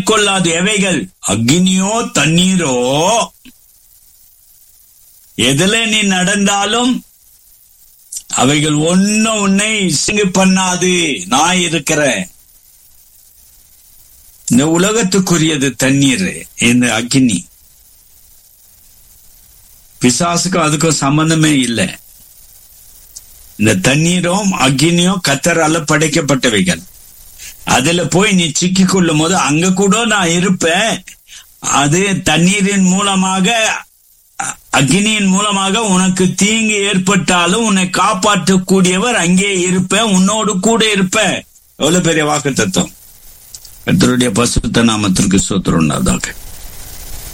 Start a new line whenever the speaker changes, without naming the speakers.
மேற்கொள்ளாது எவைகள் அக்னியோ தண்ணீரோ எதுல நீ நடந்தாலும் அவைகள் ஒன்னும் உன்னை சிங்கு பண்ணாது நான் இருக்கிறேன் இந்த உலகத்துக்குரியது தண்ணீர் இந்த அக்னி பிசாசுக்கும் அதுக்கும் சம்பந்தமே இல்லை இந்த தண்ணீரும் அக்னியும் கத்தரால படைக்கப்பட்டவைகள் அதுல போய் நீ சிக்கி கொள்ளும் போது அங்க கூட நான் இருப்பேன் அது தண்ணீரின் மூலமாக அக்னியின் மூலமாக உனக்கு தீங்கு ஏற்பட்டாலும் உன்னை காப்பாற்றக்கூடியவர் அங்கே இருப்பேன் உன்னோடு கூட இருப்பேன் எவ்வளவு பெரிய வாக்கு தத்துவம் கத்தருடைய பசுத்த நாமத்திற்கு சோத்திரம் உண்டாதாக